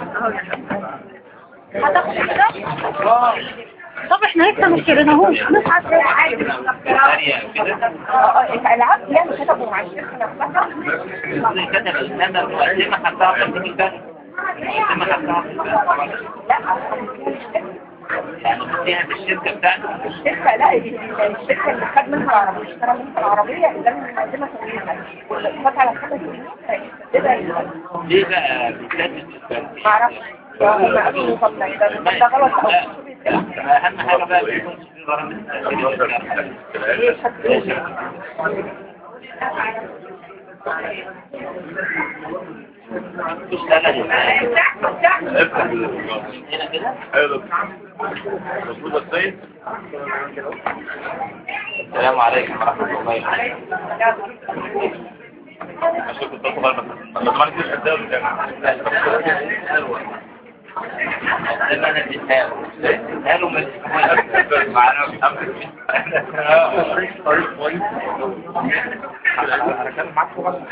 هتاخد كده طب احنا لسه ما اشتريناهوش نصحى ازاي عادي ثانية كده الالعاب يعني كتبوا مع الشركه نفسها زي كتب الإسلام المقدمة حطها في الكتاب المقدمة حطها في الكتاب لا يعني بتديها في الشركة بتاعته الشركه لا الشركه اللي خد منها العربيه اشترى منها العربيه اللي لم المقدمه تقريبا واللي فات على خمس سنين فيسددها ليه بقى بتسدد الفرق؟ معرفش هم قالوا طب ده ده غلط او لا أهم حاجة بقى بيكون في غرامة ايه خدت تشتغل افتح هنا كده ايوه مظبوط السيد السلام عليكم ورحمة الله وبركاته عشان كنت اصغر بس لما كنتش قدام لما انا اديتها اديتها له من معنا انا كان معاك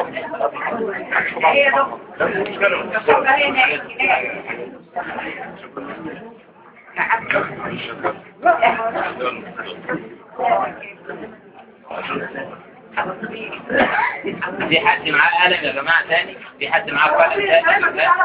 في حد معاه قلم يا جماعة تاني في حد معاه قلم تاني لا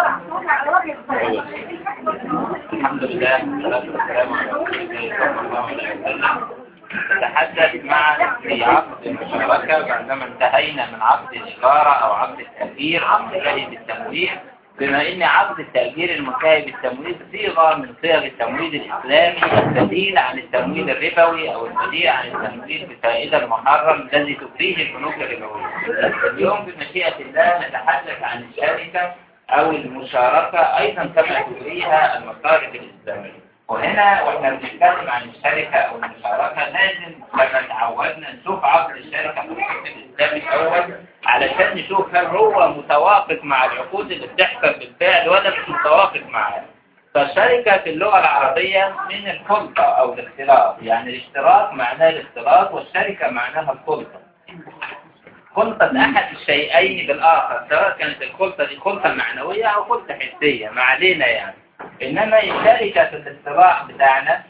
الحمد لله والصلاة والسلام على رسول الله صلى الله عليه وسلم نتحدث معا في عقد المشاركة بعدما انتهينا من عقد الإجارة أو عقد التأجير أو منتهي بالتمويل بما إن عقد التأجير المنتهي بالتمويل صيغة من صيغ التمويل الإسلامي البديل عن التمويل الربوي أو البديل عن التمويل بفائدة المحرم الذي تفريه البنوك الربوية. اليوم بمشيئة الله نتحدث عن الشركة أو المشاركة أيضا كما تجريها المصارف الإسلامية. وهنا واحنا بنتكلم عن الشركة أو المشاركة لازم كما تعودنا نشوف عقد الشركة في الحكم الإسلامي الأول علشان نشوف هل هو متوافق مع العقود اللي بتحصل بالفعل ولا مش متوافق معاها. فالشركة في اللغة العربية من الخلطة أو الاختلاط يعني الاشتراك معناه الاختلاط والشركة معناها الخلطة خلطة أحد الشيئين بالآخر سواء كانت الخلطة دي خلطة معنوية أو خلطة حسية ما علينا يعني إنما الشركة في الاصطلاح بتاعنا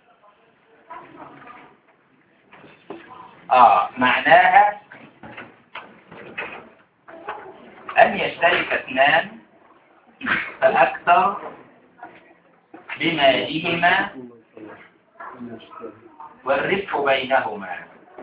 آه معناها أن يشترك اثنان فأكثر بمالهما والربح بينهما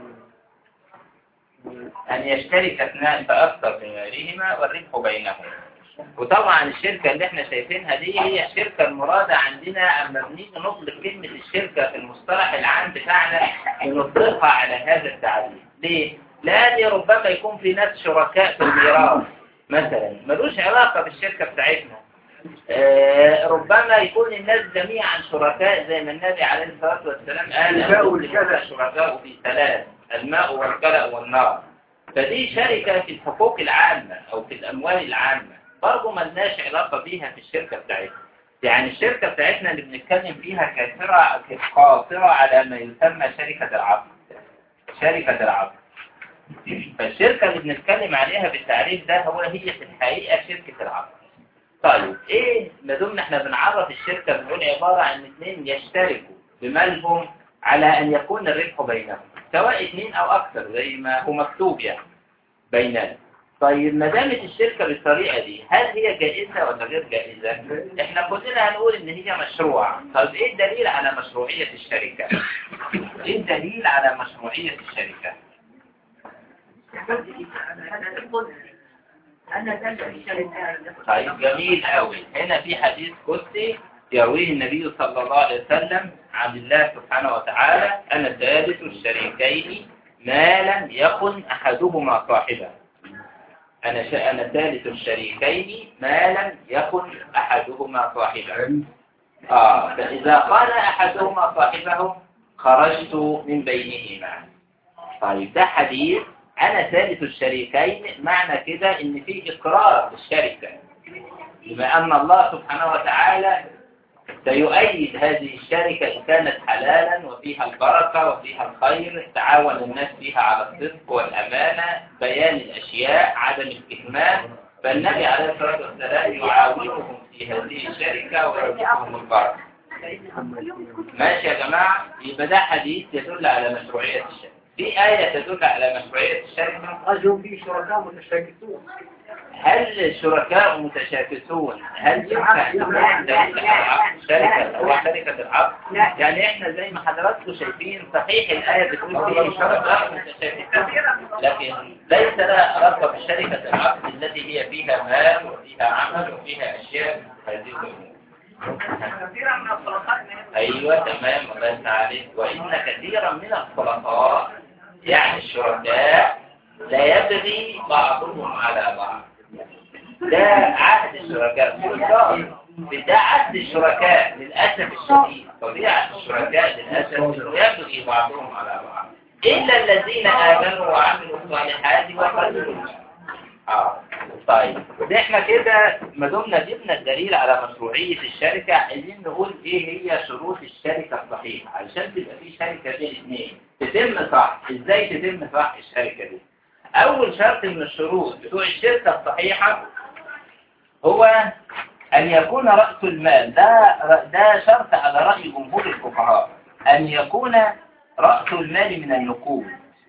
أن يشترك اثنان فأكثر بمالهما والربح بينهما وطبعا الشركة اللي احنا شايفينها دي هي الشركة المرادة عندنا اما بنيجي نطلق كلمة الشركة في المصطلح العام بتاعنا بنطلقها على هذا التعريف ليه؟ لأن ربما يكون في ناس شركاء في الميراث مثلا ملوش علاقة بالشركة بتاعتنا آه، ربما يكون الناس جميعا شركاء زي ما النبي عليه الصلاة والسلام قال المؤمنون شركاء في ثلاث الماء والكلأ والنار فدي شركة في الحقوق العامة أو في الأموال العامة برضه ملناش علاقة بيها في الشركة بتاعتنا يعني الشركة بتاعتنا اللي بنتكلم فيها كثيرة قاصرة على ما يسمى شركة العقد شركة العقد فالشركة اللي بنتكلم عليها بالتعريف ده هو هي في الحقيقة شركة العقد طيب ايه ما دمنا احنا بنعرف الشركة بنقول عبارة عن اثنين يشتركوا بمالهم على ان يكون الربح بينهم سواء اثنين او اكثر زي ما هو مكتوب يعني بيننا طيب ما دامت الشركة بالطريقة دي هل هي جائزة ولا غير جائزة؟ احنا كلنا هنقول ان هي مشروع طيب ايه الدليل على مشروعية الشركة؟ ايه الدليل على مشروعية الشركة؟ طيب جميل قوي هنا في حديث قدسي يرويه النبي صلى الله عليه وسلم عن الله سبحانه وتعالى أنا ثالث الشريكين ما لم يكن أحدهما صاحبا أنا ش... أنا ثالث الشريكين ما لم يكن أحدهما صاحبا آه فإذا قال أحدهما صاحبه خرجت من بينهما طيب ده حديث أنا ثالث الشريكين معنى كده إن في إقرار بالشركة بما أن الله سبحانه وتعالى سيؤيد هذه الشركة إن كانت حلالا وفيها البركة وفيها الخير تعاون الناس فيها على الصدق والأمانة بيان الأشياء عدم الكتمان فالنبي عليه الصلاة والسلام يعاونهم في هذه الشركة ويرزقهم البركة ماشي يا جماعة يبقى ده حديث يدل على مشروعية الشركة في آية تدل على مشروعية الشركة أجل في شركاء متشاكسون هل الشركاء متشاكسون هل ينفع تكون شركة العقد شركة أو شركة العقد يعني احنا زي ما حضراتكم شايفين صحيح الآية بتقول فيه شركاء متشاكسون لكن ليس لها علاقة بشركة العقد التي هي فيها مال وفيها عمل وفيها أشياء هذه الأمور كثيرا من الخلطات أيوة تمام الله يفتح عليك وإن كثيرا من الخلطاء يعني الشركاء لا يبغي بعضهم على بعض ده عهد الشركاء ده عهد الشركاء للأسف الشديد طبيعة الشركاء للأسف يبغي بعضهم على بعض إلا الذين آمنوا وعملوا الصالحات وقدروا اه طيب ده احنا كده ما دمنا جبنا الدليل على مشروعية الشركة عايزين نقول ايه هي شروط الشركة الصحيحة علشان تبقى في شركة بين اثنين تتم صح ازاي تتم صح الشركة دي اول شرط من الشروط بتوع الشركة الصحيحة هو ان يكون رأس المال ده ده شرط على رأي جمهور الفقهاء ان يكون رأس المال من النقود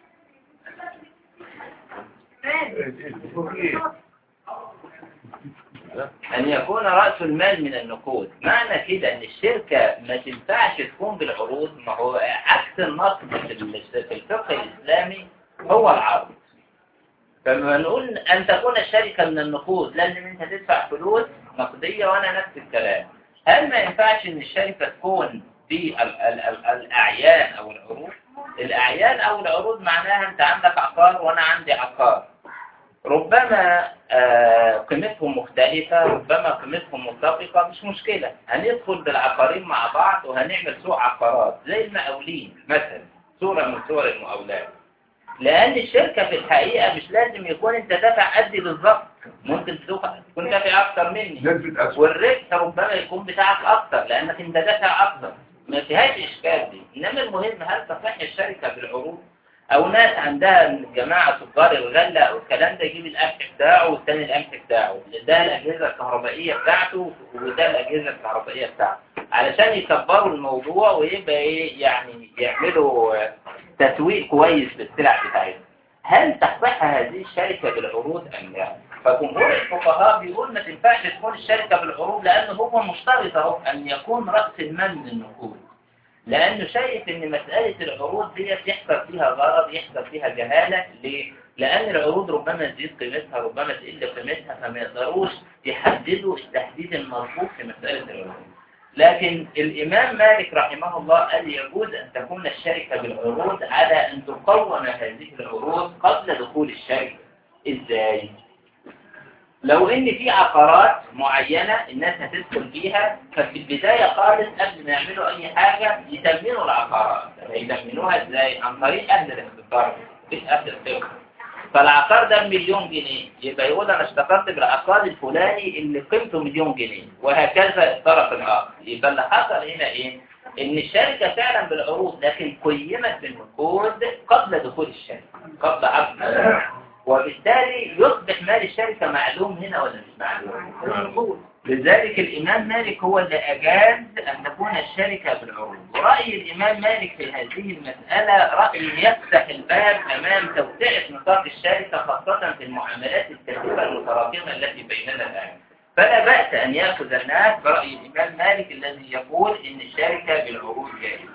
أن يكون رأس المال من النقود معنى كده أن الشركة ما تنفعش تكون بالعروض ما هو عكس النص في ال- في الفقه الإسلامي هو العرض فلما نقول أن تكون الشركة من النقود لازم أنت تدفع فلوس نقدية وأنا نفس الكلام هل ما ينفعش أن الشركة تكون بالأعيان أو العروض الأعيان أو العروض معناها أنت عندك عقار وأنا عندي عقار ربما آه، قيمتهم مختلفة ربما قيمتهم متفقة مش مشكلة هندخل بالعقارين مع بعض وهنعمل سوق عقارات زي المقاولين مثلا صورة من صور المقاولات لأن الشركة في الحقيقة مش لازم يكون أنت دافع قدي بالظبط ممكن تدفع- تكون دافع أكتر مني نسبة أسود والربح ربما يكون بتاعك أكتر لأنك أنت دافع أكتر ما فيهاش إشكال دي إنما المهم هل تصح الشركة بالعروض أو ناس عندها جماعة تجار الغلة أو الكلام ده يجيب القمح بتاعه والتاني القمح بتاعه ده الأجهزة الكهربائية بتاعته وده الأجهزة الكهربائية بتاعته علشان يكبروا الموضوع ويبقى إيه يعني يعملوا آه، تسويق كويس للسلع بتاعتهم هل تصح هذه الشركة بالعروض أم لا؟ فجمهور الفقهاء بيقول ما تنفعش تكون الشركة بالعروض لأنه هو مشترط اهو أن يكون رأس المال من النقود لأنه شايف إن مسألة العروض دي يحصل فيها غرض يحصل فيها جهالة ليه؟ لأن العروض ربما تزيد قيمتها ربما تقل قيمتها فما يقدروش يحددوا التحديد المظبوط في مسألة العروض لكن الإمام مالك رحمه الله قال يجوز أن تكون الشركة بالعروض على أن تقوم هذه العروض قبل دخول الشركة إزاي؟ لو ان في عقارات معينة الناس هتدخل فيها ففي البداية خالص قبل ما يعملوا اي حاجة يتمنوا العقارات يتمنوها ازاي عن طريق اهل الاختصار مش اهل الفقه فالعقار ده مليون جنيه يبقى يقول انا اشتغلت بالعقار الفلاني اللي قيمته مليون جنيه وهكذا الطرف الاخر يبقى اللي حصل هنا ايه ان الشركة فعلا بالعروض لكن قيمت بالنقود قبل دخول الشركة قبل عقد وبالتالي يصبح مال الشركة معلوم هنا ولا مش معلوم لذلك الإمام مالك هو اللي أجاز أن تكون الشركة بالعروض ورأي الإمام مالك في هذه المسألة رأي يفتح الباب أمام توسعة نطاق الشركة خاصة في المعاملات الكثيرة المتراكمة التي بيننا الآن فلا بأس أن يأخذ الناس برأي الإمام مالك الذي يقول إن الشركة بالعروض جائزة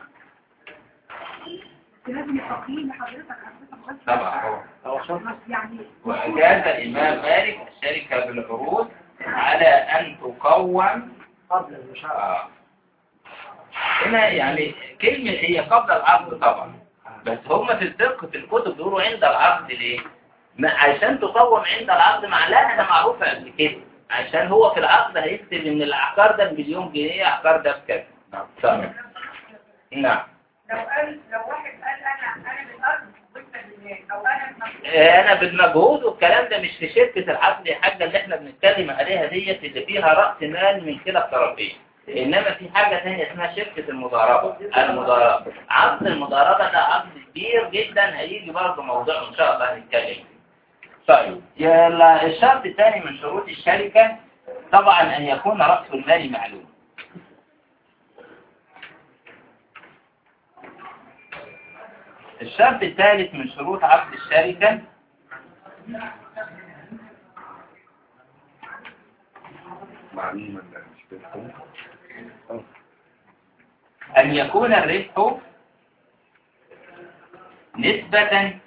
لازم التقييم لحضرتك حضرتك بس طبعا أو شرط يعني وأجاز الإمام مالك الشركة بالعروض على أن تقوم قبل المشاعر آه. هنا يعني كلمة هي قبل العقد طبعا بس هم في الفقه في الكتب بيقولوا عند العقد ليه؟ ما عشان تقوم عند العقد معناها ده معروفة قبل كده عشان هو في العقد هيكتب ان العقار ده بمليون جنيه العقار ده بكذا نعم تمام. نعم لو قال لو واحد قال انا انا بالارض وانت بالمال او انا بمجهود انا بالمجهود والكلام ده مش في شركة العقد يا حاجة اللي احنا بنتكلم عليها ديت اللي فيها رأس مال من كلا الطرفين انما في حاجة تانية اسمها شركة المضاربة المضاربة عقد المضاربة ده عقد كبير جدا هيجي برضه موضوع ان شاء الله هنتكلم فيه. طيب يلا الشرط الثاني من شروط الشركة طبعا أن يكون رأس المال معلوم الشرط الثالث من شروط عقد الشركة معلومة مش بتكون أن يكون الربح نسبة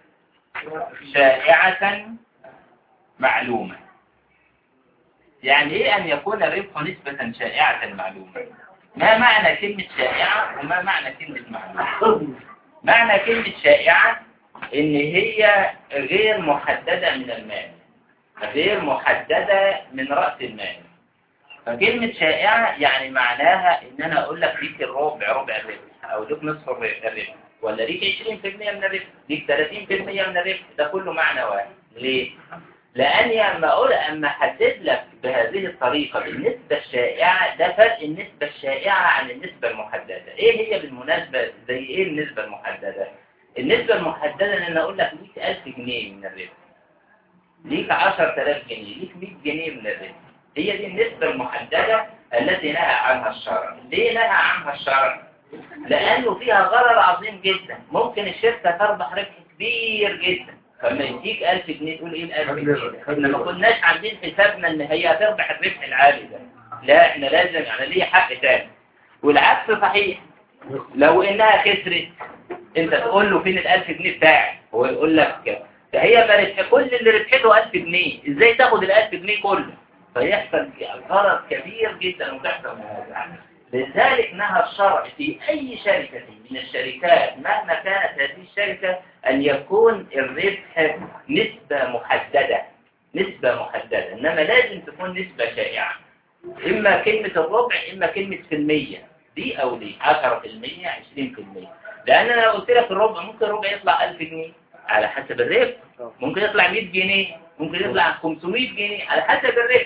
شائعة معلومة يعني إيه أن يكون الربح نسبة شائعة معلومة ما معنى كلمة شائعة وما معنى كلمة معلومة معنى كلمة شائعة إن هي غير محددة من المال غير محددة من رأس المال فكلمة شائعة يعني معناها إن أنا أقول لك ليك الربع ربع الربح أو ليك نصف الربح الربح ولا ليك 20% من الربح ليك 30% من الربح ده كله معنى واحد ليه؟ لأني أما أقول أما أحدد لك بهذه الطريقة بالنسبة الشائعة ده فرق النسبة الشائعة عن النسبة المحددة إيه هي بالمناسبة زي إيه النسبة المحددة؟ النسبة المحددة إن أنا أقول لك ليك 1000 جنيه من الربح ليك 10000 جنيه ليك 100 جنيه من الربح هي دي النسبة المحددة التي نهى عنها الشرع ليه نهى عنها الشرع؟ لأنه فيها غرر عظيم جدا ممكن الشركة تربح ربح كبير جدا فلما يديك 1000 جنيه تقول ايه ال 1000 جنيه ده؟ احنا ما كناش عاملين حسابنا ان هي هتربح الربح العالي ده لا احنا لازم يعني ليه حق تاني والعكس صحيح لو انها خسرت انت تقول له فين ال 1000 جنيه بتاعي هو يقول لك ده هي ما ربح كل اللي ربحته 1000 جنيه ازاي تاخد ال 1000 جنيه كله فيحصل غرض كبير جدا وتحصل منازعات لذلك نهى الشرع في أي شركة من الشركات مهما كانت هذه الشركة أن يكون الربح نسبة محددة نسبة محددة إنما لازم تكون نسبة شائعة إما كلمة الربع إما كلمة في المية دي أو دي 10% 20% لأن أنا لو قلت لك الربع ممكن الربع يطلع 1000 جنيه على حسب الربح ممكن يطلع 100 جنيه ممكن يطلع 500 جنيه على حسب الربح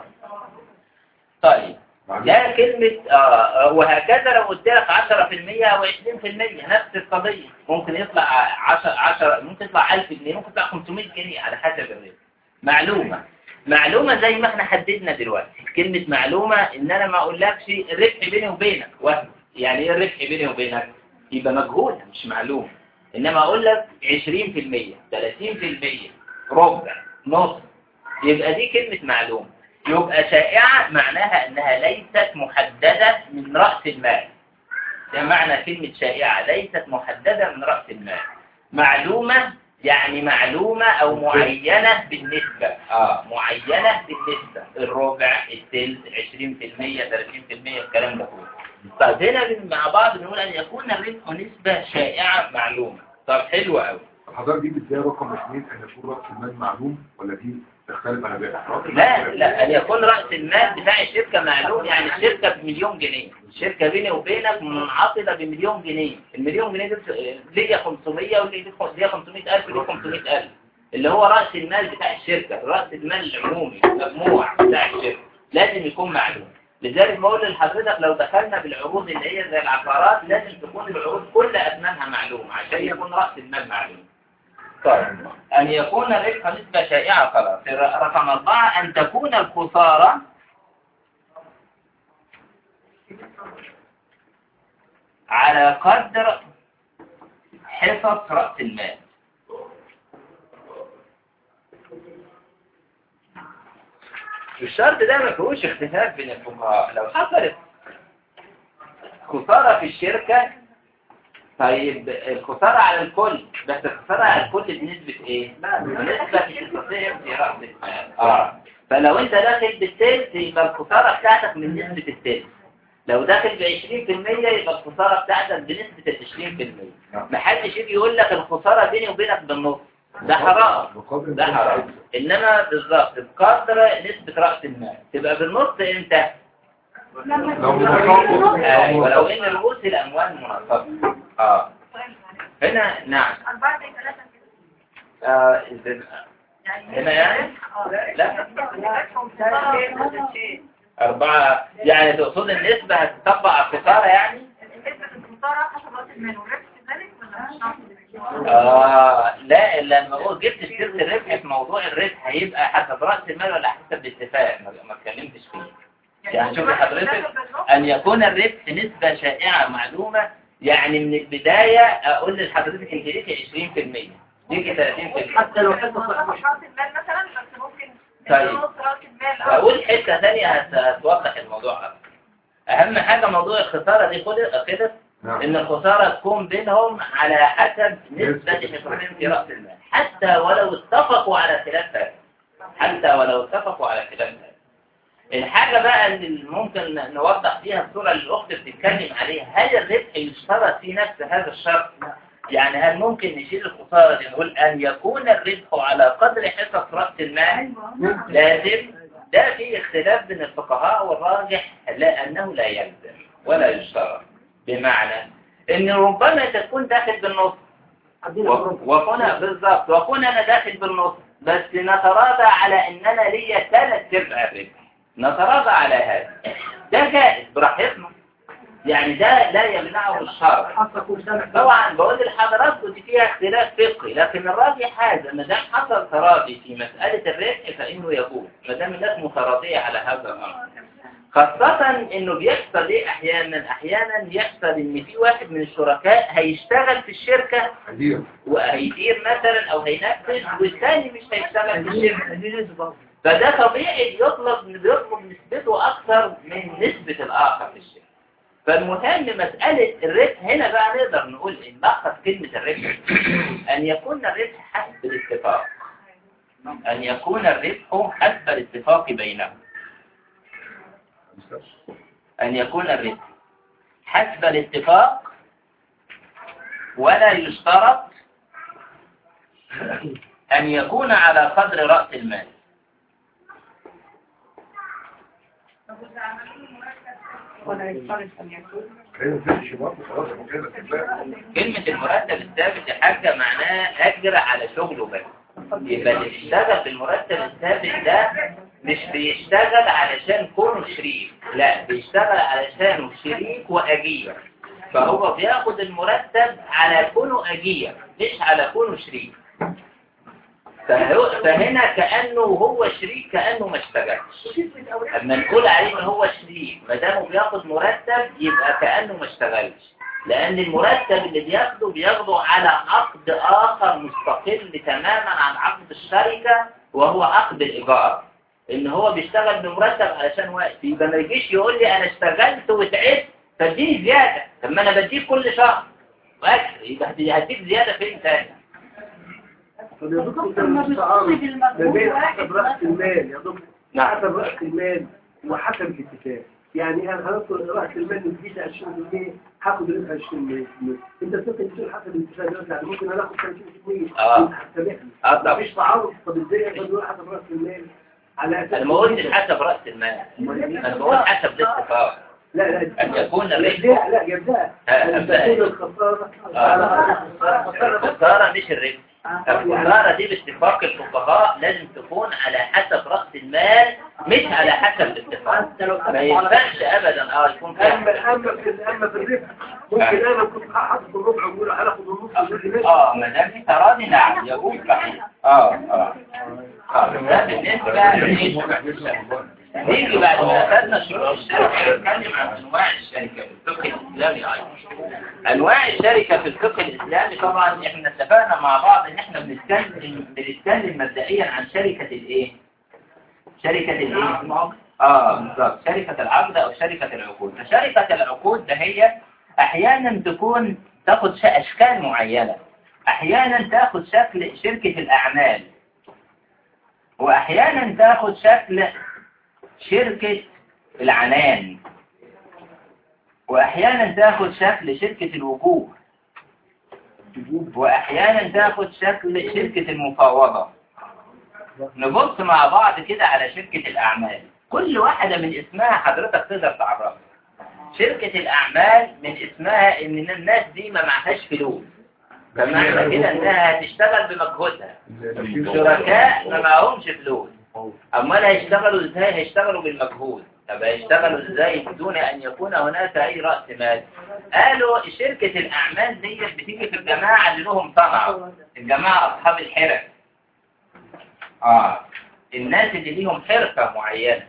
طيب ده كلمة آه وهكذا لو قلت لك 10% أو 20% نفس القضية ممكن يطلع 10 10 ممكن يطلع 1000 جنيه ممكن يطلع 500 جنيه على حسب الربح معلومة معلومة زي ما احنا حددنا دلوقتي كلمة معلومة ان انا ما اقولكش الربح بيني وبينك وهم يعني ايه الربح بيني وبينك يبقى مجهول مش معلوم انما اقول لك 20% 30% ربع نص يبقى دي كلمة معلومة يبقى شائعة معناها انها ليست محددة من رأس المال ده معنى كلمة شائعة ليست محددة من رأس المال معلومة يعني معلومة او معينة بالنسبة اه معينة بالنسبة الربع الثلث 20% 30% الكلام ده كله طيب هنا مع بعض بنقول ان يكون الربح نسبة شائعة معلومة طب حلو قوي الحضارة دي بتلاقي رقم اثنين ان يكون رأس المال معلوم ولا دي تختلف عن باقي لا لا أن يكون رأس المال بتاع الشركة معلوم يعني الشركة بمليون جنيه الشركة بيني وبينك منعقدة بمليون جنيه المليون جنيه دي ليا 500 وليا 500000 وليا 500000 اللي هو رأس المال بتاع الشركة رأس المال العمومي المجموع بتاع الشركة لازم يكون معلوم لذلك بقول لحضرتك لو دخلنا بالعروض اللي هي زي العقارات لازم تكون العروض كل أثمانها معلوم عشان يكون رأس المال معلوم طيب أن يكون الربح نسبة شائعة خلاص رقم أربعة أن تكون الخسارة على قدر حصص رأس المال الشرط ده ما فيهوش اختلاف بين الفقهاء لو حصلت خسارة في الشركة طيب الخسارة على الكل بس الخسارة على الكل بنسبة ايه؟ بنسبة تستطيع في رأس المال اه فلو انت داخل بالتلت يبقى الخسارة بتاعتك من نسبة التلت لو داخل ب 20% يبقى الخسارة بتاعتك بنسبة ال 20% محدش يجي يقول لك الخسارة بيني وبينك بالنص ده حرام ده حرام انما بالظبط بقدر نسبة رأس المال تبقى بالنص امتى؟ آه ولو ان رؤوس الاموال منصبة اه هنا نعم أربعة زي ثلاثة كده آه إذن هنا يعني لا أربعة يعني تقصد النسبة هتطبق على الخسارة يعني النسبة في الخسارة حسب رأس المال والربح كذلك آه لا لما هو جبت سيرة الربح في موضوع الربح هيبقى حسب رأس المال ولا حسب الاتفاق ما ما اتكلمتش فيه يعني شوف حضرتك أن يكون الربح نسبة شائعة معلومة يعني من البداية أقول لحضرتك أنت ليكي 20% ليكي 30% حتى لو حتى رأس المال مثلا بس ممكن طيب. نص رأس المال أو- وأقول حتة ثانية هت- هتوضح الموضوع أكتر أهم حاجة موضوع الخسارة دي خد- كده نعم إن الخسارة تكون بينهم على حسب نسبة حصتهم في رأس المال حتى ولو اتفقوا على خلاف هذا حتى ولو اتفقوا على خلاف هذا الحاجة بقى اللي ممكن نوضح فيها الصورة اللي الأخت بتتكلم عليها هل الربح يشترط في نفس هذا الشرط؟ يعني هل ممكن نشيل الخسارة دي نقول أن يكون الربح على قدر حصة رأس المال لازم ده في اختلاف بين الفقهاء والراجح لا أنه لا يلزم ولا يشترط بمعنى ان ربما تكون داخل بالنص و- وكون بالظبط وكون انا داخل بالنص بس نتراضى على ان انا ليا ثلاث ارباع الربح نتراضى على هذا ده جائز براحتنا يعني ده لا يمنعه الشرع حتى كل سنة طبعا بقول لحضراتكم دي فيها اختلاف فقهي لكن الراجح هذا ما دام حصل تراضي في مسألة الربح فإنه يجوز ما دام الناس متراضية على هذا الأمر خاصة إنه بيحصل إيه أحيانا أحيانا يحصل إن في واحد من الشركاء هيشتغل في الشركة هدير وهيدير مثلا أو هينفذ والثاني مش هيشتغل في الشركة دي نسبة فده طبيعي يطلب بيطلب نسبته أكثر من نسبة الآخر في الشركة فالمهم مسألة الربح هنا بقى نقدر نقول إن ملخص كلمة الربح أن يكون الربح حسب الاتفاق أن يكون الربح حسب الاتفاق بينهم أن يكون الربح حسب الاتفاق ولا يشترط أن يكون على قدر رأس المال ولا يشترط أن يكون هي تمشي برضه خلاص هو كده تتلاقى. كلمة المرتب الثابت يا حاجة معناه أجر على شغله بس يبقى اللي بيشتغل بالمرتب الثابت ده مش بيشتغل علشان كونه شريك لا بيشتغل علشان شريك وأجير فهو بياخد المرتب على كونه أجير مش على كونه شريك فهو فهنا كأنه هو شريك كأنه ما اشتغلش اما نقول عليه ان هو شريك ما دامه بياخد مرتب يبقى كأنه ما اشتغلش لأن المرتب اللي بياخده بياخده على عقد آخر مستقل تماما عن عقد الشركة وهو عقد الإيجار إن هو بيشتغل بمرتب علشان وقت يبقى ما يجيش يقول لي أنا اشتغلت وتعبت فاديني زيادة طب ما أنا بديك كل شهر وأكثر يبقى هدي- هديك زيادة فين تاني طب يا دكتور ده مش تعارض ما بين حسب رأس المال يا دكتور نعم حسب رأس المال وحسب الاتفاق يعني انا هنذكر رأس المال من جيت 20% هاخد ربح 20% انت بتقول تقول حسب الاتفاق دلوقتي يعني ممكن انا اخد 30% آه. انت هتتابعني آه طبعا. مفيش تعارض طب ازاي اقدر اقول حسب رأس المال على اساس أنا ما قلتش حسب رأس المال أنا بقول حسب الاتفاق لا لا أن يكون الربح لا لا جبدها آه، أن تكون الخسارة آه. على الخسارة الخسارة مش الربح الخسارة دي باتفاق الفقهاء لازم تكون على حسب رأس المال مش على حسب الاتفاق ما ينفعش أبدا اه يكون فيها اما اما في اما في الربح ممكن انا كنت حاطط الربع واقول هاخد النص ويقول لي اه ما دام في تراضي نعم يكون صحيح اه اه اه ده بالنسبة نيجي بعد ما خدنا شروط الشركة نتكلم عن أنواع الشركة في الفقه الإسلامي أيضا. أنواع الشركة في الفقه الإسلامي طبعا إحنا اتفقنا مع بعض إن إحنا بنتكلم بنتكلم مبدئيا عن شركة الإيه؟ شركة الإيه؟ آه بالظبط شركة العقد أو شركة العقود فشركة العقود ده هي أحيانا تكون تاخد ش- أشكال معينة أحيانا تاخد شكل شركة الأعمال وأحيانا تاخد شكل شركة العنان وأحيانا تاخد شكل شركة الوجوه وأحيانا تاخد شكل شركة المفاوضة نبص مع بعض كده على شركة الأعمال كل واحدة من اسمها حضرتك تقدر تعرفها شركة الأعمال من اسمها إن الناس دي ما معهاش فلوس فمعنى كده إنها هتشتغل بمجهودها شركاء ما معهمش فلوس أمال هيشتغلوا إزاي هيشتغلوا بالمجهود طب هيشتغلوا ازاي بدون ان يكون هناك اي رأس مال قالوا شركة الاعمال دي بتيجي في الجماعة اللي لهم صنعة الجماعة اصحاب الحرف اه الناس اللي ليهم حرفة معينة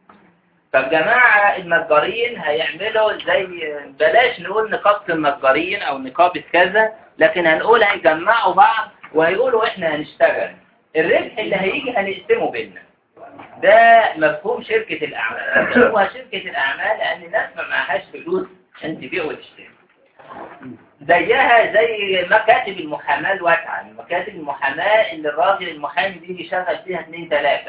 فالجماعة النجارين هيعملوا زي بلاش نقول نقابة النجارين او نقابة كذا لكن هنقول هيجمعوا بعض وهيقولوا احنا هنشتغل الربح اللي هيجي هنقسمه بيننا ده مفهوم شركة الأعمال سموها شركة الأعمال لأن الناس ما معهاش فلوس عشان تبيع وتشتري زيها زي مكاتب المحاماة الواسعة مكاتب المحاماة اللي الراجل المحامي بيجي يشغل فيها اثنين ثلاثة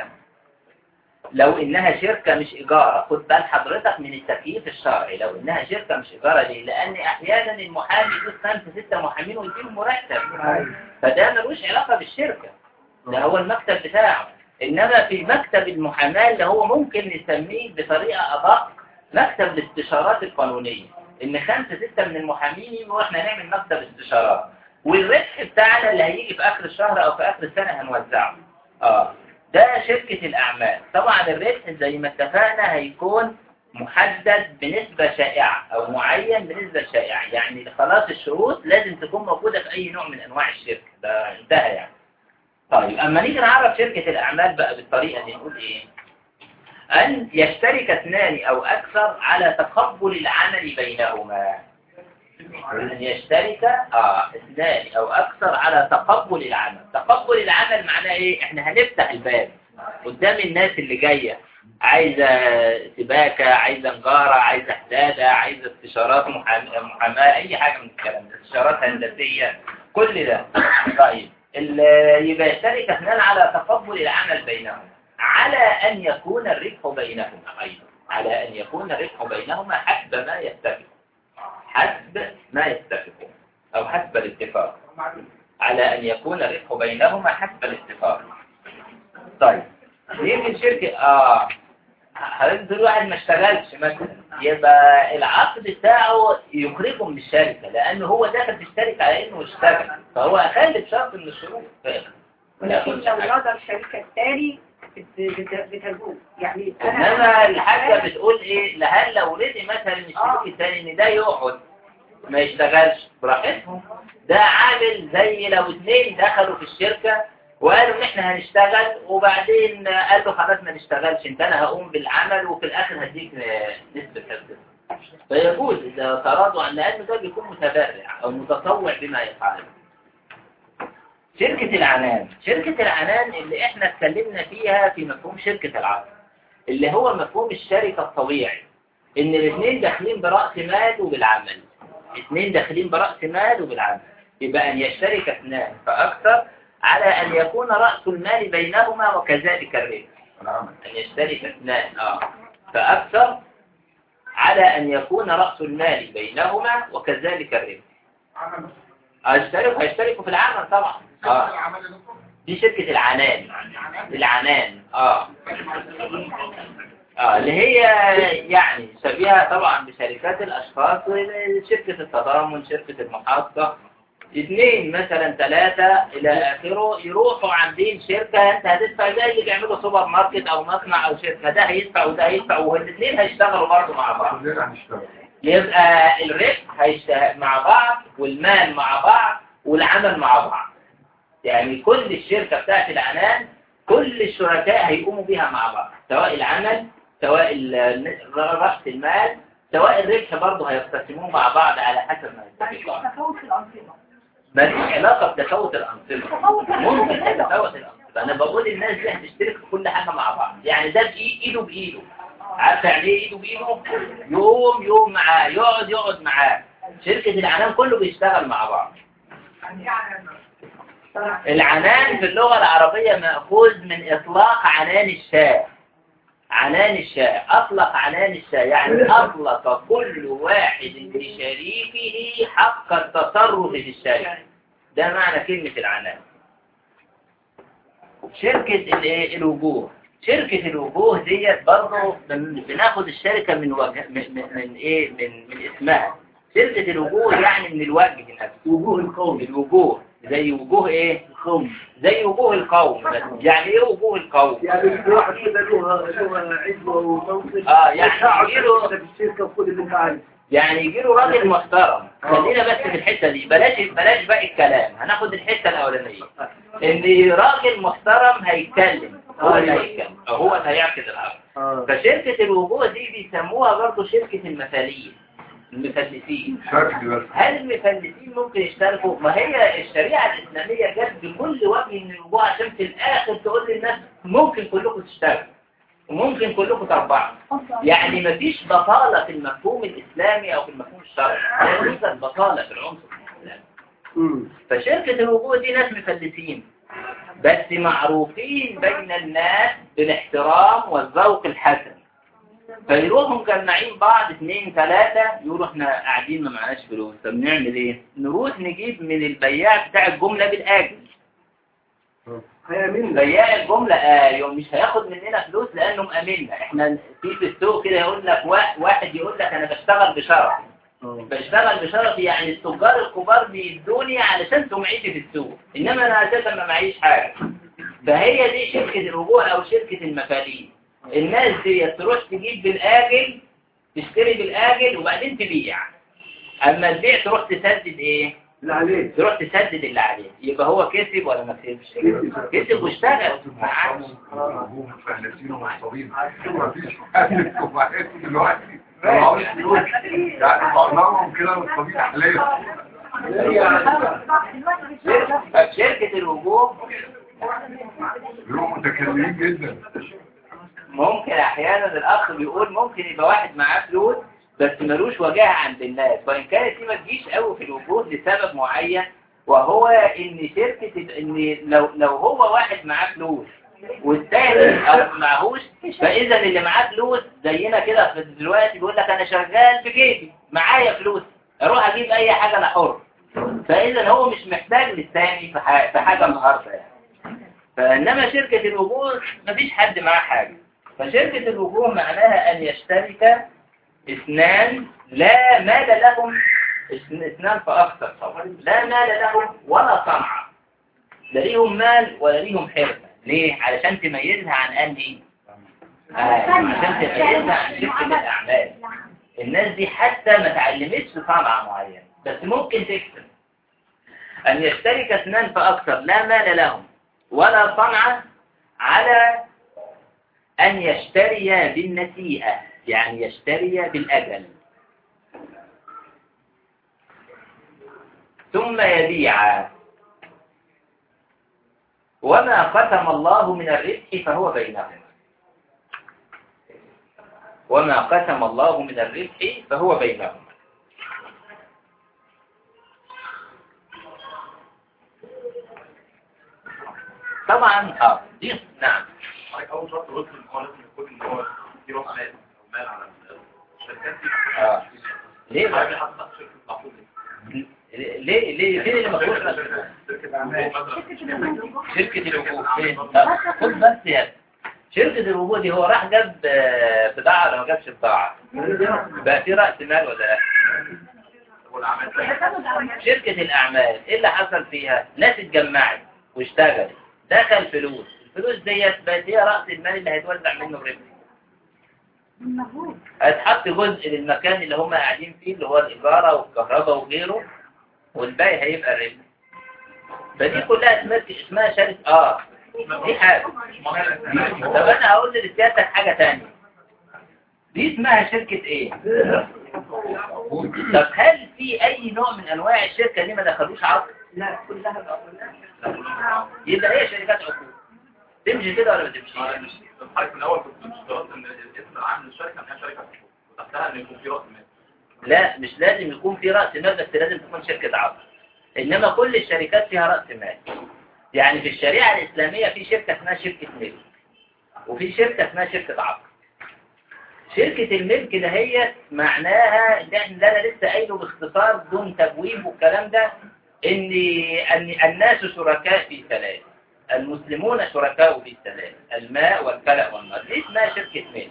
لو إنها شركة مش إيجارة خد بال حضرتك من التكييف الشرعي لو إنها شركة مش إيجارة ليه؟ لأن أحيانا المحامي يجيب خمسة ستة محامين ويديهم مرتب فده ملوش علاقة بالشركة ده هو المكتب بتاعه إنما في مكتب المحاماة اللي هو ممكن نسميه بطريقة أدق مكتب الاستشارات القانونية إن خمسة ستة من المحامين يجوا إحنا نعمل مكتب استشارات والربح بتاعنا اللي هيجي في آخر الشهر أو في آخر السنة هنوزعه آه ده شركة الأعمال طبعا الربح زي ما اتفقنا هيكون محدد بنسبة شائعة أو معين بنسبة شائعة يعني خلاص الشروط لازم تكون موجودة في أي نوع من أنواع الشركة ده انتهى يعني طيب أما نيجي نعرف شركة الأعمال بقى بالطريقة دي نقول إيه أن يشترك اثنان أو أكثر على تقبل العمل بينهما أن يشترك آه اثنان أو أكثر على تقبل العمل تقبل العمل معناه إيه إحنا هنفتح الباب قدام الناس اللي جاية عايزة سباكة عايزة نجارة عايزة حدادة عايزة استشارات محام- محاماة أي حاجة من الكلام ده استشارات هندسية كل ده طيب ال- يبقى يشترك اثنان على تقبل العمل بينهما على أن يكون الربح بينهما أيضا على أن يكون الربح بينهما حسب ما يتفق حسب ما يتفقون أو حسب الاتفاق على أن يكون الربح بينهما حسب الاتفاق طيب يمكن شركة آه حضرتك تقول واحد ما اشتغلش مثلا يبقى العقد بتاعه يخرجه من الشركة لأنه هو داخل في الشركة على إنه يشتغل فهو أخلي بشرط من الشروط ما ولكن ياخدش لو حاجة. نظر الشركة التالي بت- بت- بتجوز يعني انما الحاجة بتقول ايه لهل لو رضي مثلا الشريك الثاني ان ده يقعد ما يشتغلش براحتهم ده عامل زي لو اثنين دخلوا في الشركة وقالوا ان احنا هنشتغل وبعدين قال له خلاص ما نشتغلش انت انا هقوم بالعمل وفي الاخر هديك نسبة حفظ فيجوز اذا تراضوا عن لان ده بيكون متبرع او متطوع بما يفعل شركة العنان شركة العنان اللي احنا اتكلمنا فيها في مفهوم شركة العقد اللي هو مفهوم الشركة الطبيعي ان الاثنين داخلين برأس مال وبالعمل اثنين داخلين برأس مال وبالعمل يبقى ان يشترك اثنان فاكثر على ان يكون رأس المال بينهما وكذلك الربح العمل أن يشترك اثنان آه فأكثر على أن يكون رأس المال بينهما وكذلك الربح هيشتركوا هيشتركوا في العمل طبعا آه. دي شركة العنان العنان اه اه اللي هي يعني شبيهة طبعا بشركات الأشخاص شركة التضامن شركة المحافظة اثنين مثلا ثلاثة إلى آخره يروحوا عاملين شركة أنت هتدفع زي اللي بيعملوا سوبر ماركت أو مصنع أو شركة ده هيدفع وده هيدفع والاثنين هيشتغلوا برضه مع بعض كلنا هنشتغل يبقى الربح هيشتغل مع بعض والمال مع بعض والعمل مع بعض يعني كل الشركة بتاعت العنان كل الشركاء هيقوموا بيها مع بعض سواء العمل سواء ال- رأس المال سواء الربح برضه هيقتسموه مع بعض على حسب ما يتفقوا تفاوت في الأنظمة ماليش علاقة بتفاوت الأنظمة تفاوت ممكن تتفاوت الأنظمة أنا بقول الناس دي هتشترك في كل حاجة مع بعض يعني ده بإي- إيده بإيده عارفة يعني إيه إيده بإيده يوم يوم معاه يقعد يقعد معاه شركة العنان كله بيشتغل مع بعض العنان في اللغة العربية مأخوذ من إطلاق عنان الشاة عنان الشاة أطلق عنان الشاة يعني أطلق كل واحد لشريكه حق التصرف في الشركة ده معنى كلمة العنان شركة الإيه؟ الوجوه شركة الوجوه ديت برضه بن- بناخد الشركة من وجه من, من, من ايه من من اسمها شركة الوجوه يعني من الوجه نفسه وجوه القوم الوجوه زي وجوه ايه قوم زي وجوه القوم بس يعني ايه وجوه القوم يعني في واحد كده له له عزوه وموقف آه، يعني وشعب يجيله- كده في الشركه وخد اللي انت عايزه يعني يجي له راجل محترم خلينا بس في الحته دي بلاش بلاش باقي الكلام هناخد الحته الاولانيه ان راجل محترم هيتكلم هو اللي هيتكلم أو هو اللي هيعقد العقد اه فشركه الوجوه دي بيسموها برضه شركه المثاليين المفلسين شكل بس هل المفلسين ممكن يشتركوا؟ ما هي الشريعة الإسلامية جت بكل وجه من الوجوه عشان في الآخر تقول للناس ممكن كلكم تشتركوا وممكن كلكم تربحوا يعني مفيش بطالة في المفهوم الإسلامي أو في المفهوم الشرعي لا يوجد بطالة في العنصر الإسلامي امم فشركة الوجوه دي ناس مفلسين بس معروفين بين الناس بالاحترام والذوق الحسن فيروحوا مجمعين بعض اثنين ثلاثة يقولوا احنا قاعدين ما معناش فلوس طب نعمل ايه؟ نروح نجيب من البياع بتاع الجملة بالآجل هيامننا بياع الجملة ايوه مش هياخد مننا فلوس لأنه مأمنا احنا في في السوق كده يقول لك وا- واحد يقول لك انا بشتغل بشرف اه بشتغل بشرف يعني التجار الكبار بيدوني علشان سمعتي في السوق انما انا اساسا ما معيش حاجه فهي دي شركه الوجوه او شركه المفاليس الناس دي تروح تجيب بالاجل تشتري بالاجل وبعدين تبيع اما تبيع تروح تسدد ايه اللي عليه تروح تسدد اللي عليه يبقى هو كسب ولا ما كسبش كسب واشتغل ما عادش هم مفلسين ومصابين مفيش حاجة وبعدين دلوقتي ما معهوش فلوس يعني معظمهم كده مصابين أحلام شركه الوجوه بيبقوا متكلمين جدا ممكن احيانا الاخ بيقول ممكن يبقى واحد معاه فلوس بس ملوش وجاهه عند الناس وان كانت دي ما تجيش قوي في الوجود لسبب معين وهو ان شركه ان لو لو هو واحد معاه فلوس والتاني أو معهوش فاذا اللي معاه فلوس زينا كده في دلوقتي بيقول لك انا شغال في جيبي معايا فلوس اروح اجيب اي حاجه انا حر فاذا هو مش محتاج للتاني في ح- في حاجه النهارده يعني فإنما شركة الوجوه مفيش حد معاه حاجة فشركة الوجوه معناها أن يشترك اثنان لا مال لهم اثن- اثنان فأكثر طبعا لا مال لهم ولا صنعة لا ليهم مال ولا ليهم حرفة ليه؟ علشان تميزها عن أنهي؟ آه عشان تميزها عن شركة الأعمال الناس دي حتى ما تعلمتش صنعة معينة بس ممكن تكسب أن يشترك اثنان فأكثر لا مال لهم ولا صنعة على أن يشتري بالنسيئة يعني يشتري بالأجل ثم يبيع وما قسم الله من الربح فهو بينهما وما قسم الله من الربح فهو بينهما طبعا اه دي نعم اول شرط قلت ان هو لازم يكون ان هو في راس مال او مال على الشركات دي اه ليه حاجه بقى؟ حتى شركه محفوظ ليه ليه فين اللي مفروض شركه اعمال شركة الوجوه فين؟ لا، خد بس يا شركة الوجوه دي هو راح جاب آه، بضاعة ولا ما جابش بضاعة؟ بقى في رأس مال ولا لا؟ والاعمال شركة الأعمال إيه اللي حصل فيها؟ ناس اتجمعت واشتغلت دخل فلوس الفلوس ديت بقت هي رأس المال اللي هيتوزع منه الربح هيتحط جزء للمكان اللي هم قاعدين فيه اللي هو الإيجارة والكهرباء وغيره والباقي هيبقى الربح فدي كلها اسمها اسمها شركة اه دي حاجة طب أنا هقول لسيادتك حاجة تانية دي اسمها شركة ايه؟ طب هل في أي نوع من أنواع الشركة دي ما دخلوش عقد؟ لا كلها يبقى هي شركات عقود تمشي كده ولا ما تمشيش؟ الحركه من الاول كنت اشترطت ان الاسم العام للشركه انها شركه وتحتها ان يكون في راس مال لا مش لازم يكون في رأس مال بس لازم تكون شركة عقد إنما كل الشركات فيها رأس مال يعني في الشريعة الإسلامية في شركة اسمها شركة ملك وفي شركة اسمها شركة عقد شركة الملك ده هي معناها ده اللي أنا لسه قايله باختصار بدون تبويب والكلام ده إن أن الناس شركاء في ثلاث المسلمون شركاء في ثلاث الماء والكلى والنار دي اسمها شركة ملك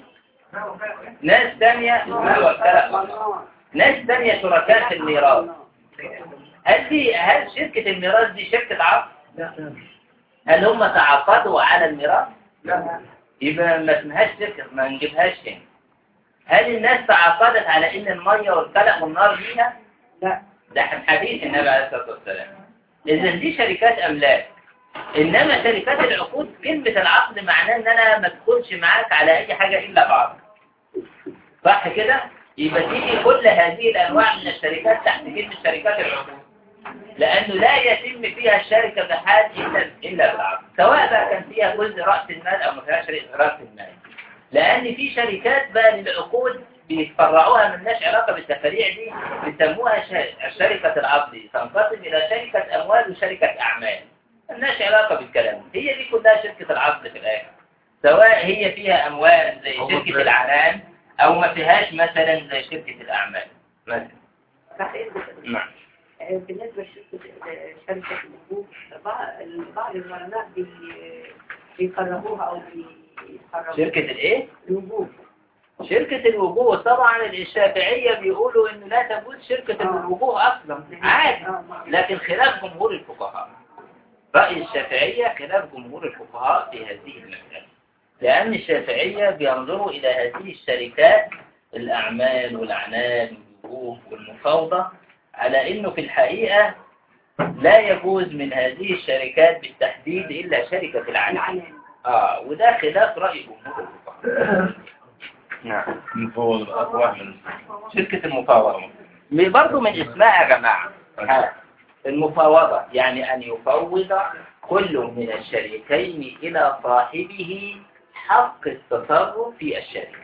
ناس تانية الماء والكلى والنار ناس تانية شركاء في الميراث هل دي هل شركة الميراث دي شركة عقد؟ لا لا هل هم تعاقدوا على الميراث؟ لا يبقى ما اسمهاش شركة ما نجيبهاش هنا هل الناس تعاقدت على ان المية والقلق والنار ليها؟ لا ده حديث النبي عليه الصلاة والسلام إذا دي شركات أملاك إنما شركات العقود كلمة العقد معناه إن أنا ما ادخلش معاك على أي حاجة إلا بعض صح كده؟ يبقى تيجي كل هذه الأنواع من الشركات تحت كلمة شركات العقود لأنه لا يتم فيها الشركة بحال إلا إلا بالعقد سواء بقى كان فيها جزء رأس المال أو ما فيهاش رأس المال لأن في شركات بقى للعقود بيتفرعوها ملناش علاقة بالتفريع دي بيسموها ش- شركة العقد تنقسم إلى شركة أموال وشركة أعمال ملناش علاقة بالكلام هي دي كلها شركة العقد في الآخر سواء هي فيها أموال زي هو شركة بقى- العنان أو ما فيهاش مثلا زي شركة الأعمال مثلا صحيح نعم آه، بالنسبة لشركة شركة الوقوف بعض بعض العلماء بي- بيكرهوها أو بيحرموها شركة الإيه؟ الوقوف شركة الوجوه طبعا الشافعية بيقولوا إنه لا تجوز شركة الوجوه أصلا عادي لكن خلاف جمهور الفقهاء رأي الشافعية خلاف جمهور الفقهاء في هذه المسألة لأن الشافعية بينظروا إلى هذه الشركات الأعمال والأعنان والوقوف والمفاوضة على إنه في الحقيقة لا يجوز من هذه الشركات بالتحديد إلا شركة العنان العنان آه وده خلاف رأي جمهور الفقهاء نعم المفوض الأقوى من شركة المفاوضة برضه من اسمها يا جماعة ها. المفاوضة يعني أن يفوض كل من الشريكين إلى صاحبه حق التصرف في الشركة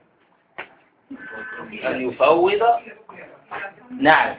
أن يفوض نعم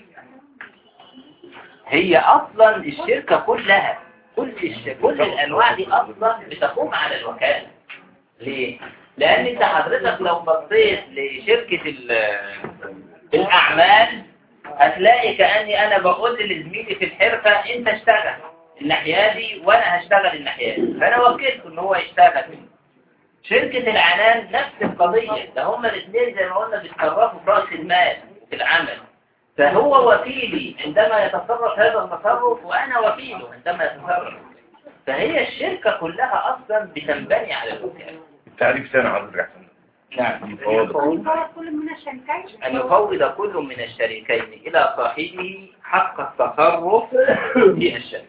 هي أصلا الشركة كلها كل الش... كل الأنواع دي أصلا بتقوم على الوكالة ليه؟ لأن أنت حضرتك لو بصيت لشركة ال- الأعمال هتلاقي كأني أنا بقول لزميلي في الحرفة أنت اشتغل الناحية دي وأنا هشتغل الناحية دي فأنا وكلته إن هو يشتغل شركة العنان نفس القضية ده هما الاثنين زي ما قلنا بيتصرفوا في رأس المال في العمل فهو وكيلي عندما يتصرف هذا التصرف وأنا وكيله عندما يتصرف فهي الشركة كلها أصلا بتنبني على الوكالة التعريف سنة حضرتك أحسن نعم المفوض كل من الشركات أن يفوض كل من الشريكين إلى صاحبه حق التصرف في الشركة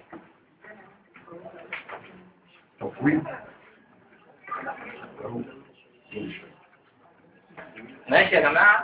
تفويض ماشي يا جماعة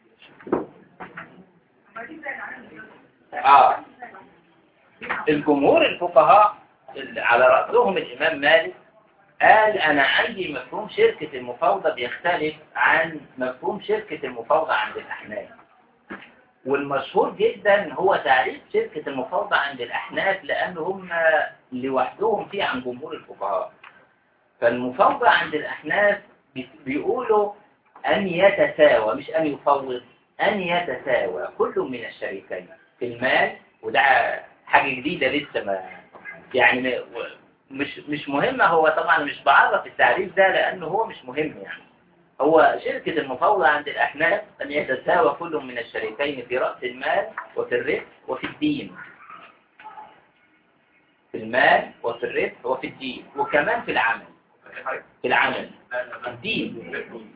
آه الجمهور الفقهاء اللي على رأسهم الإمام مالك قال أنا عندي مفهوم شركة المفاوضة بيختلف عن مفهوم شركة المفاوضة عند الأحناف والمشهور جدا هو تعريف شركة المفاوضة عند الأحناف لأن هم لوحدهم فيه عن جمهور الفقهاء فالمفاوضة عند الأحناف بي- بيقولوا أن يتساوى مش أن يفوض أن يتساوى كل من الشريكين في المال وده حاجة جديدة لسه ما يعني ما- و- مش مش مهمة هو طبعا مش بعرف التعريف ده لأنه هو مش مهم يعني هو شركة المفاوضة عند الأحناف أن يتساوى كل من الشريكين في رأس المال وفي الربح وفي الدين في المال وفي الربح وفي الدين وكمان في العمل في العمل الدين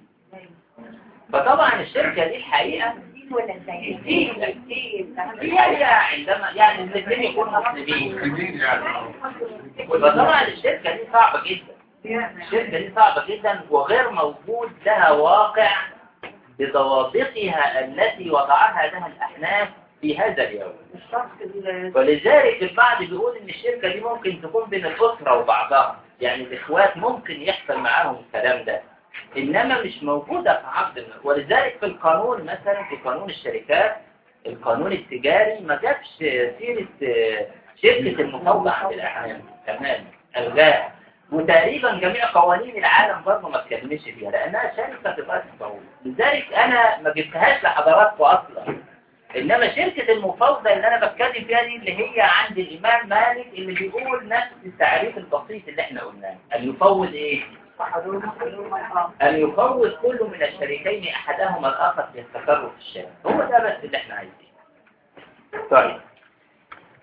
فطبعا الشركة دي الحقيقة الدين ولا ازاي؟ الدين. الدين هي عندما يعني الاثنين يكونوا مسلمين مسلمين يعني فطبعا الشركة دي صعبة جدا الشركة دي صعبة جدا وغير موجود لها واقع بضوابطها التي وضعها لها الأحناف في هذا اليوم الشخص ال- ولذلك البعض بيقول ان الشركة دي ممكن تكون بين الأسرة وبعضها يعني الإخوات ممكن يحصل معاهم الكلام ده إنما مش موجودة في عقد الم- ولذلك في القانون مثلا في قانون الشركات القانون التجاري ما جابش سيرة آه، شركة المفاوضة عند الأحيان تمام ألغاها وتقريبا جميع قوانين العالم برضه ما اتكلمش فيها لأنها شركة تبقى تفاوض لذلك أنا ما جبتهاش لحضراتكم أصلا إنما شركة المفاوضة اللي أنا بتكلم فيها دي اللي هي عند الإمام مالك اللي بيقول نفس التعريف البسيط اللي احنا قلناه أن يفوض إيه؟ أن يفوض كل من الشريكين أحدهما الآخر في التصرف الشامل هو ده بس اللي احنا عايزينه طيب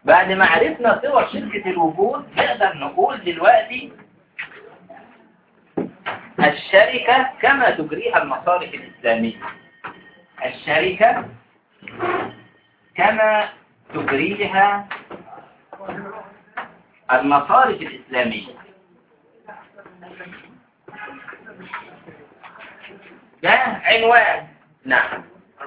بعد ما عرفنا صور شركة الوجود نقدر نقول دلوقتي الشركة كما تجريها المصالح الإسلامية الشركة كما تجريها المصارف الإسلامية ده عنوان نعم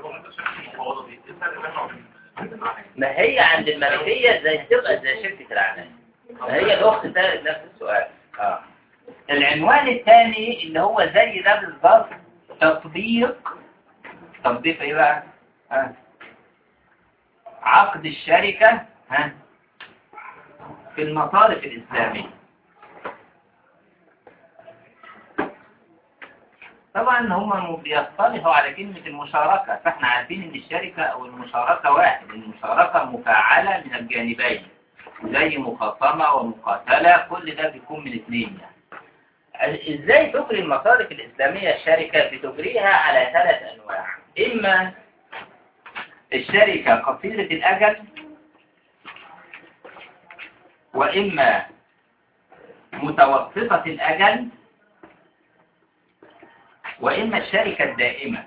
ما هي عند الملكية زي تبقى زي شركة الأعلام ما هي الأخت سألت نفس السؤال آه. العنوان الثاني اللي هو زي ده بالظبط تطبيق تطبيق ايه بقى؟ ها؟ عقد الشركة ها؟ في المصارف الإسلامية طبعا هم بيصطلحوا على كلمة المشاركة فاحنا عارفين ان الشركة او المشاركة واحد المشاركة مفاعلة من الجانبين زي مخاصمة ومقاتلة كل ده بيكون من اثنين يعني ازاي تجري المصارف الإسلامية الشركة بتجريها على ثلاث أنواع إما الشركة قصيرة الأجل وإما متوسطة الأجل وإما الشركة الدائمة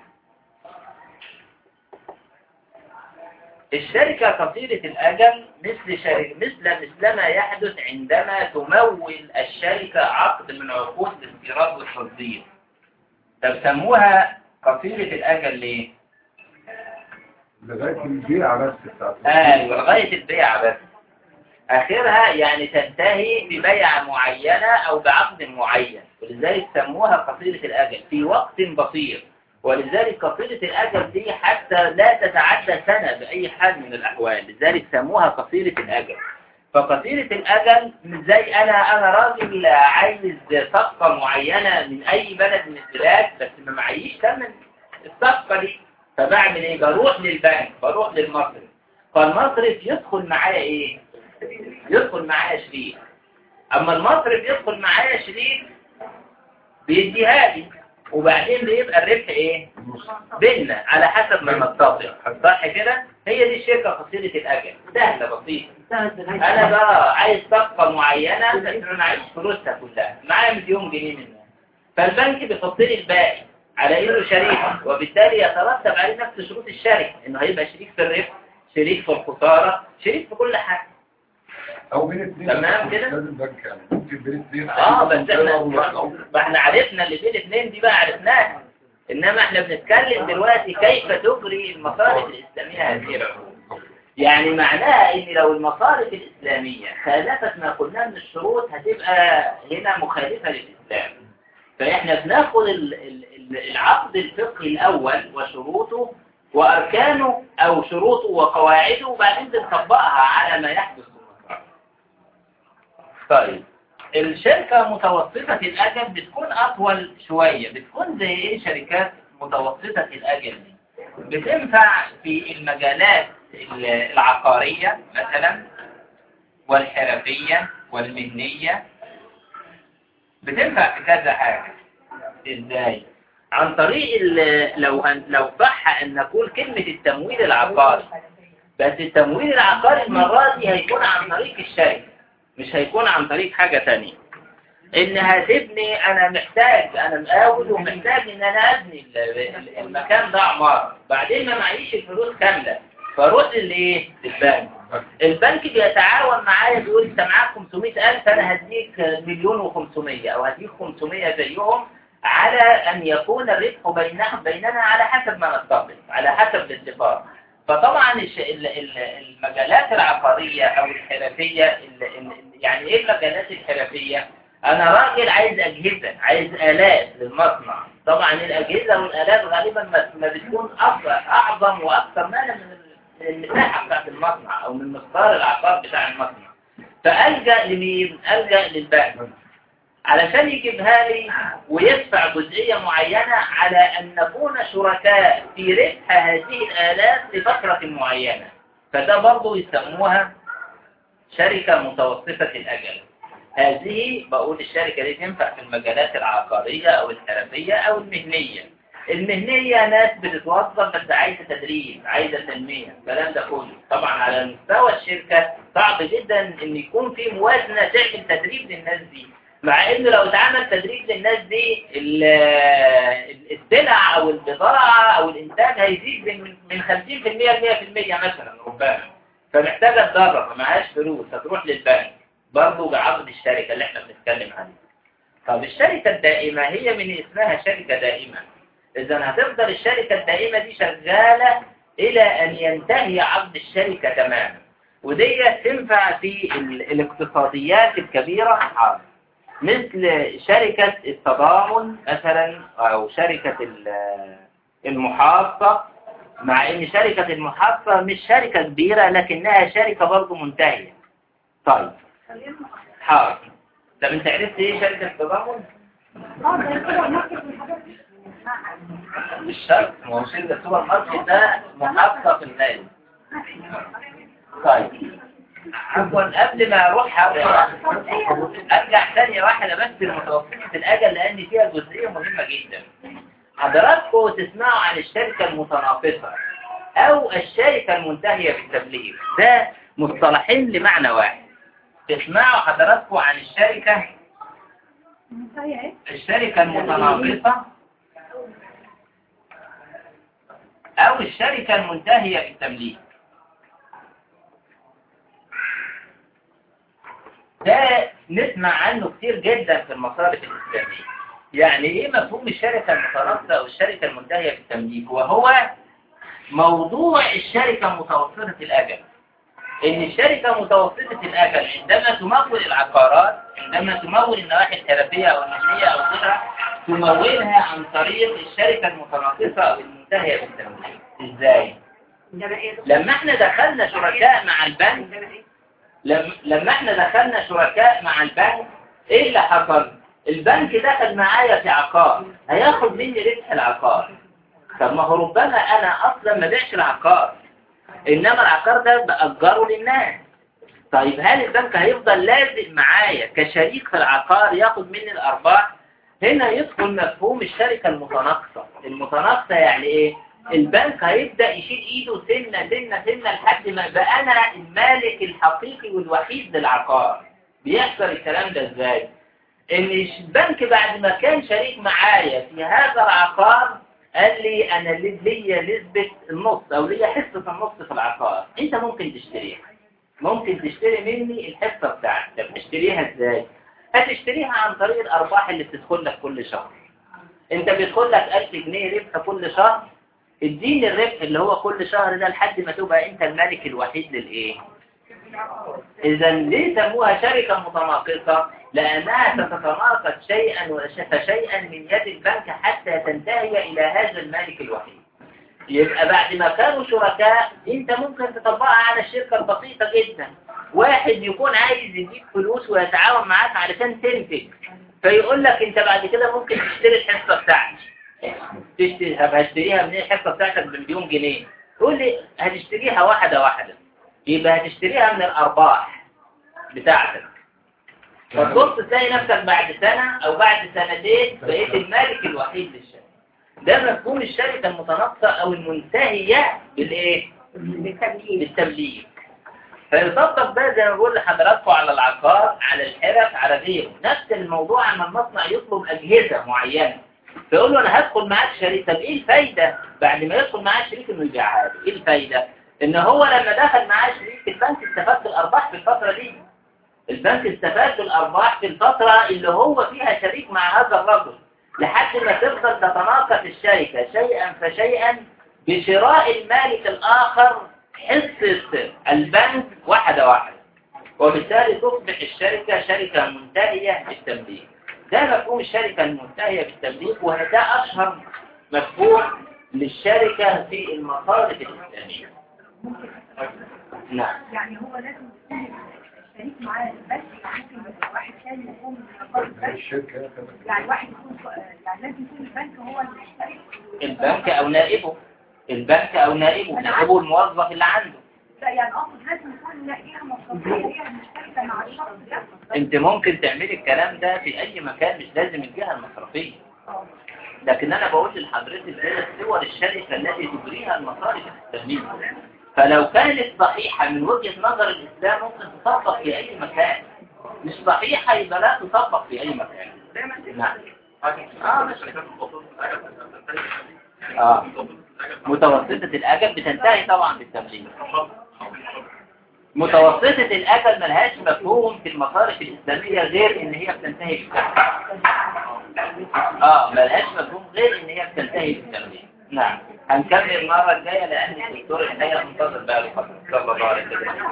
الشركة قصيرة الأجل مثل شركة مثل مثل ما يحدث عندما تمول الشركة عقد من عقود الاستيراد والتصدير طب سموها قصيرة الأجل ليه؟ لغاية البيع بس بتاعت ايوه لغاية البيع بس آخرها يعني تنتهي ببيعة معينة أو بعقد معين ولذلك سموها قصيرة الأجل في وقت بسيط ولذلك قصيرة الأجل دي حتى لا تتعدى سنة بأي حال من الأحوال لذلك سموها قصيرة الأجل فقصيرة الأجل مش زي أنا أنا راجل عايز صفقة معينة من أي بلد من البلاد بس ما معيش ثمن الصفقة دي فبعمل إيه؟ بروح للبنك بروح للمصرف فالمصرف يدخل معايا إيه؟ يدخل معايا شريك أما المصرف يدخل معايا شريك بيديها لي وبعدين بيبقى الربح إيه؟ بيننا على حسب ما نتفق صح كده؟ هي دي الشركة قصيرة الأجل سهلة بسيطة انا بقى عايز صفقة معينة بس انا معيش فلوسها كلها معايا مليون جنيه منها فالبنك بيحط لي الباقي على انه شريك وبالتالي يترتب عليه نفس شروط الشركة انه هيبقى شريك في الربح شريك في الخسارة شريك في كل حاجة او بين اثنين تمام كده؟ مش لازم بنك يعني ممكن بين اثنين اه بس احنا أو- ما احنا عرفنا اللي بين اثنين دي بقى عرفناها انما احنا بنتكلم دلوقتي كيف تجري المصارف الاسلامية هذه العقود يعني معناها ان لو المصارف الاسلامية خالفت ما قلناه من الشروط هتبقى هنا مخالفة للاسلام فاحنا بناخد ال- ال- ال- العقد الفقهي الاول وشروطه واركانه او شروطه وقواعده وبعدين بنطبقها على ما يحدث في المصارف طيب الشركة متوسطة الأجل بتكون أطول شوية بتكون زي إيه شركات متوسطة الأجل دي بتنفع في المجالات ال- العقارية مثلا والحرفية والمهنية بتنفع في كذا حاجة إزاي؟ عن طريق ال- لو هن- لو صح أن نقول كلمة التمويل العقاري بس التمويل العقاري المرة دي هيكون عن طريق الشركة مش هيكون عن طريق حاجة تانية ان هتبني انا محتاج انا مقاول ومحتاج ان انا ابني ال- ال- المكان ده عمارة بعدين ما معيش الفلوس كاملة فاروح للايه للبنك البنك بيتعاون معايا بيقول انت معاك 500000 انا هديك مليون و500 او هديك 500 زيهم على ان يكون الربح بينهم بيننا على حسب ما نتفق على حسب الاتفاق فطبعا الش- ال- ال- المجالات العقارية او الحرفية ال- ال- يعني ايه المجالات الحرفية انا راجل عايز اجهزة عايز الات للمصنع طبعا الاجهزة والالات غالبا ما ما بتكون أكبر- اعظم واكثر مالا من ال- من المساحة بتاعت المصنع او من مقدار العقار بتاع المصنع فألجأ لمين؟ ألجأ للبنك علشان يجيبها لي ويدفع جزئية معينة على أن نكون شركاء في ربح هذه الآلات لفترة معينة فده برضو يسموها شركة متوسطة الأجل هذه بقول الشركة دي تنفع في المجالات العقارية أو الحرفية أو المهنية المهنية ناس بتتوظف بس عايزة تدريب عايزة تنمية الكلام ده كله طبعا على مستوى الشركة صعب جدا ان يكون في موازنة تعمل تدريب للناس دي مع انه لو اتعمل تدريب للناس دي ال- السلع او البضاعة او الانتاج هيزيد من من 50% ل 100% مثلا ربما فمحتاجة تدرب معهاش فلوس هتروح للبنك برضه بعقد الشركة اللي احنا بنتكلم عليه طب الشركة الدائمة هي من اسمها شركة دائمة إذا هتفضل الشركة الدائمة دي شغالة إلى أن ينتهي عقد الشركة تماما ودي تنفع في ال- الاقتصاديات الكبيرة حاضر مثل شركة التضامن مثلا أو شركة ال- المحافظة مع ان شركة المحافظة مش شركة كبيرة لكنها شركة برضو منتهية طيب حاضر طب انت عرفت ايه شركة التضامن؟ اه ده كده ماركت والحاجات دي مش شرط ما هو شركة السوبر ماركت ده محافظة في المال طيب عفوا قبل ما اروح ارجع ثانية واحدة بس لمتوسطة الاجل لان فيها جزئية مهمة جدا حضراتكم تسمعوا عن الشركة المتناقصة او الشركة المنتهية بالتبليغ ده مصطلحين لمعنى واحد تسمعوا حضراتكم عن الشركة الشركة المتناقصة أو الشركة المنتهية بالتمليك ده نسمع عنه كتير جدا في المصالح الإسلامية يعني إيه مفهوم الشركة المتناقصة أو الشركة المنتهية بالتمليك وهو موضوع الشركة متوسطة الأجل إن الشركة متوسطة الأجل عندما تمول العقارات عندما تمول النواحي الحرفية أو المهنية أو غيرها تمولها عن طريق الشركة المتناقصة أو المنتهية بالتمليك إزاي؟ لما احنا دخلنا شركاء مع البنك لما لما احنا دخلنا شركاء مع البنك ايه اللي حصل؟ البنك دخل معايا في عقار هياخد مني ربح العقار طب ما هو ربما انا اصلا ما بيعش العقار انما العقار ده بأجره للناس طيب هل البنك هيفضل لازق معايا كشريك في العقار ياخد مني الارباح هنا يدخل مفهوم الشركة المتناقصة المتناقصة يعني ايه البنك هيبدأ يشيل ايده سنة سنة سنة لحد ما يبقى انا المالك الحقيقي والوحيد للعقار بيحصل الكلام ده ازاي ان البنك بعد ما كان شريك معايا في هذا العقار قال لي انا لي- ليا نسبة النص او ليا حصة النص في العقار انت ممكن تشتريها ممكن تشتري مني الحصة بتاعتك طب تشتريها ازاي هتشتريها عن طريق الارباح اللي بتدخل لك كل شهر انت بيدخل لك 1000 جنيه ربح كل شهر اديني الربح اللي هو كل شهر ده لحد ما تبقى انت الملك الوحيد للايه اذا ليه سموها شركة متناقصة لانها تتناقص شيئا فشيئا من يد البنك حتى تنتهي الى هذا المالك الوحيد يبقى بعد ما كانوا شركاء انت ممكن تطبقها على الشركة البسيطة جدا واحد يكون عايز يجيب فلوس ويتعاون معاك علشان تنتج فيقول لك انت بعد كده ممكن تشتري الحصة بتاعتي تشتري طب هشتريها منين الحصة بتاعتك بمليون جنيه تقول لي هتشتريها واحدة واحدة يبقى هتشتريها من الأرباح بتاعتك فتبص تلاقي نفسك بعد سنة أو بعد سنتين بقيت المالك الوحيد للشركة ده مفهوم الشركة المتناقصة أو المنتهية بالإيه؟ بالتمليك فيطبق ده زي ما بقول لحضراتكم على العقار على الحرف على غيره نفس الموضوع لما المصنع يطلب أجهزة معينة فيقول له أنا هدخل معاك شريك طب إيه الفايدة بعد ما يدخل معاه شريك إنه يبيعها له إيه الفايدة؟ إن هو لما دخل معاه شريك البنك استفاد بالأرباح في الفترة دي البنك استفاد بالأرباح في الفترة اللي هو فيها شريك مع هذا الرجل لحد ما تفضل تتناقص الشركة شيئا فشيئا بشراء المالك الآخر حصة البنك واحدة واحدة وبالتالي تصبح الشركة شركة منتهية بالتمليك ده مفهوم الشركة المنتهية بالتمليك وده أشهر مفهوم للشركة في المصالح الإسلامية نعم يعني هو لازم يكون الشريك معاه بس ممكن يبقى واحد ثاني يكون من البنك الشركة يعني واحد يكون يعني لازم يكون البنك هو المشترك البنك أو نائبه البنك أو نائبه نائبه الموظف اللي عنده لا يعني اقصد لازم يكون لاقيها مصدرية هي المشتركة مع الشخص ده انت ممكن تعملي الكلام ده في اي مكان مش لازم الجهة المصرفية اه لكن انا بقول لحضرتك هي صور الشركة التي تجريها المصارف الاسلامية فلو كانت صحيحة من وجهة نظر الاسلام ممكن تطبق في اي مكان مش صحيحة يبقى لا تطبق في اي مكان نعم اه ماشي الشركات المتوسطة الأجل بتنتهي اه متوسطة الأجل متوسطة الاجل بتنتهي طبعا بالتمليك شهر حوالي شهر متوسطة الأجل ملهاش مفهوم في المصارف الإسلامية غير إن هي بتنتهي بالتمليك اه ملهاش مفهوم غير إن هي بتنتهي بالتمليك نعم هنكمل المرة الجاية لأن الدكتور الحقيقة منتظر بقى له فترة صلى الله عليه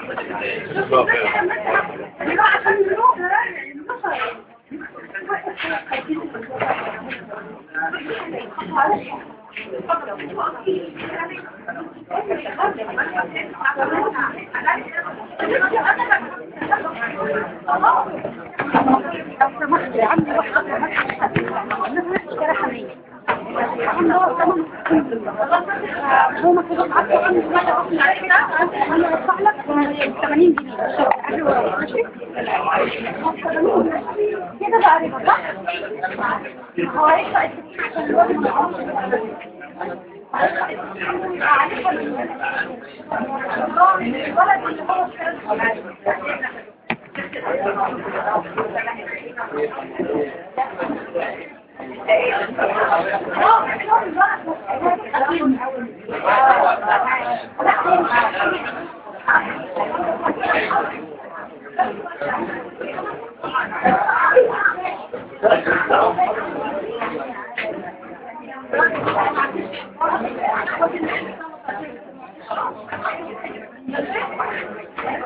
كده بقى ربا صح؟ هو هيطلع الستين عشان الوزن العمر. وسلم